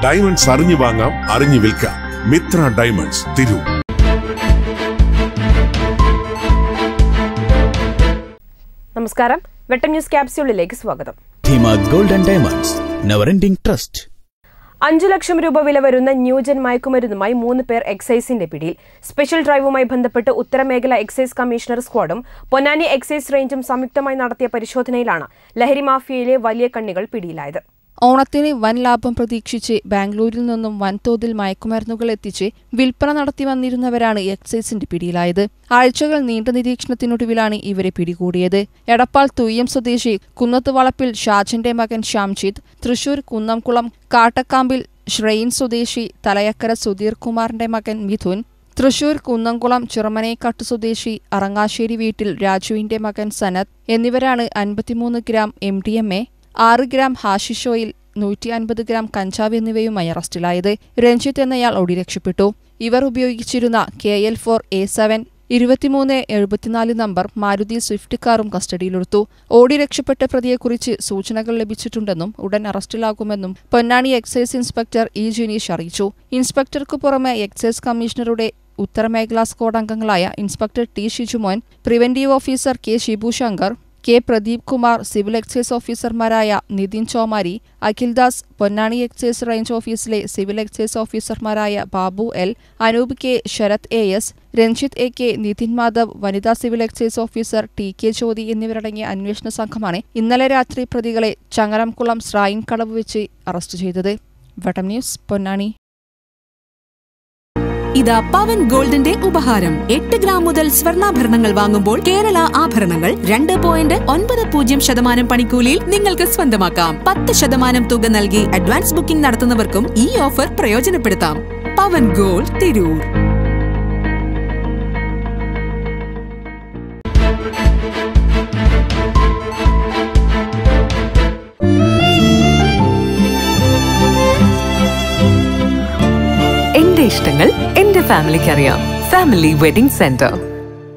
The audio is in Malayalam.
ഡയമണ്ട്സ് അറിഞ്ഞു വാങ്ങാം അറിഞ്ഞു വിൽക്കാം മിത്ര ഡയമണ്ട്സ് തിരൂർ നമസ്കാരം വെട്ടം ന്യൂസ് ക്യാപ്സ്യൂളിലേക്ക് സ്വാഗതം Dheema gold and diamonds never ending trust അഞ്ചു ലക്ഷം രൂപ വില വരുന്ന ന്യൂജൻ മയക്കുമരുന്നുമായി മൂന്ന് പേർ എക്സൈസിന്റെ പിടിയിൽ സ്പെഷ്യൽ ഡ്രൈവുമായി ബന്ധപ്പെട്ട് ഉത്തരമേഖല എക്സൈസ് കമ്മീഷണർ സ്ക്വാഡും പൊന്നാനി എക്സൈസ് റേഞ്ചും സംയുക്തമായി നടത്തിയ പരിശോധനയിലാണ് ലഹരി മാഫിയയിലെ വലിയ കണ്ണികൾ പിടിയിലായത് ഓണത്തിന് വൻ ലാഭം പ്രതീക്ഷിച്ച് ബാംഗ്ലൂരിൽ നിന്നും വൻതോതിൽ മയക്കുമരുന്നുകൾ എത്തിച്ച് വിൽപ്പന നടത്തി വന്നിരുന്നവരാണ് എക്സൈസിന്റെ പിടിയിലായത് ആഴ്ചകൾ നീണ്ട നിരീക്ഷണത്തിനൊടുവിലാണ് ഇവരെ പിടികൂടിയത് എടപ്പാൾ തുയ്യം സ്വദേശി കുന്നത്ത് വളപ്പിൽ ഷാജന്റെ മകൻ ഷാംജിത്ത് തൃശൂർ കുന്നംകുളം കാട്ടക്കാമ്പിൽ ഷ്രെയിൻ സ്വദേശി തലയക്കര സുധീർ കുമാറിന്റെ മകൻ മിഥുൻ തൃശൂർ കുന്നംകുളം ചിറമനേക്കാട്ട് സ്വദേശി അറങ്ങാശ്ശേരി വീട്ടിൽ രാജുവിന്റെ മകൻ സനത് എന്നിവരാണ് അൻപത്തിമൂന്ന് gram M D M A ആറ് ഗ്രാം ഹാഷിഷ് ഓയിൽ നൂറ്റി അൻപത് ഗ്രാം കഞ്ചാവ് എന്നിവയുമായി അറസ്റ്റിലായത് രഞ്ജിത്ത് എന്നയാൾ ഓടി രക്ഷപ്പെട്ടു ഇവർ ഉപയോഗിച്ചിരുന്ന K L four A seven ഇരുപത്തിമൂന്ന് എഴുപത്തിനാല് നമ്പർ മാരുതി സ്വിഫ്റ്റ് കാറും കസ്റ്റഡിയിലെടുത്തു ഓടി രക്ഷപ്പെട്ട പ്രതിയെക്കുറിച്ച് സൂചനകൾ ലഭിച്ചിട്ടുണ്ടെന്നും ഉടൻ അറസ്റ്റിലാകുമെന്നും Ponnani excise inspector E Jineesh അറിയിച്ചു ഇൻസ്പെക്ടർക്കു പുറമെ എക്സൈസ് കമ്മീഷണറുടെ ഉത്തരമേഖലാ സ്ക്വാഡ് അംഗങ്ങളായ inspector T Shijumon preventive officer K Shibu Shankar K Pradeep Kumar civil excise ഓഫീസർമാരായ നിതിൻ ചോമാരി അഖിൽദാസ് പൊന്നാനി എക്സൈസ് റേഞ്ച് ഓഫീസിലെ സിവിൽ എക്സൈസ് ഓഫീസർമാരായ Babu L Anoop K Sharath A S Ranjith A K Nithin Madhav വനിതാ civil excise officer T K Jyothi എന്നിവരടങ്ങിയ അന്വേഷണ സംഘമാണ് ഇന്നലെ രാത്രി പ്രതികളെ ചങ്ങരംകുളം സ്രായിൻ കടവ് വെച്ച് അറസ്റ്റ് ചെയ്തത് വട്ടം ന്യൂസ് പൊന്നാനി ഇതാ പവൻ ഗോൾഡിന്റെ ഉപഹാരം എട്ട് ഗ്രാം മുതൽ സ്വർണ്ണാഭരണങ്ങൾ വാങ്ങുമ്പോൾ കേരള ആഭരണങ്ങൾ രണ്ട് പോയിന്റ് ഒൻപത് പൂജ്യം ശതമാനം പണിക്കൂലിയിൽ നിങ്ങൾക്ക് സ്വന്തമാക്കാം പത്ത് ശതമാനം തുക നൽകി അഡ്വാൻസ് ബുക്കിംഗ് നടത്തുന്നവർക്കും ഈ ഓഫർ പ്രയോജനപ്പെടുത്താം പവൻ ഗോൾഡ് തിരൂർ എന്റെ ഇഷ്ടങ്ങൾ എന്റെ ഫാമിലിക്ക് അറിയാം ഫാമിലി വെഡിംഗ് സെന്റർ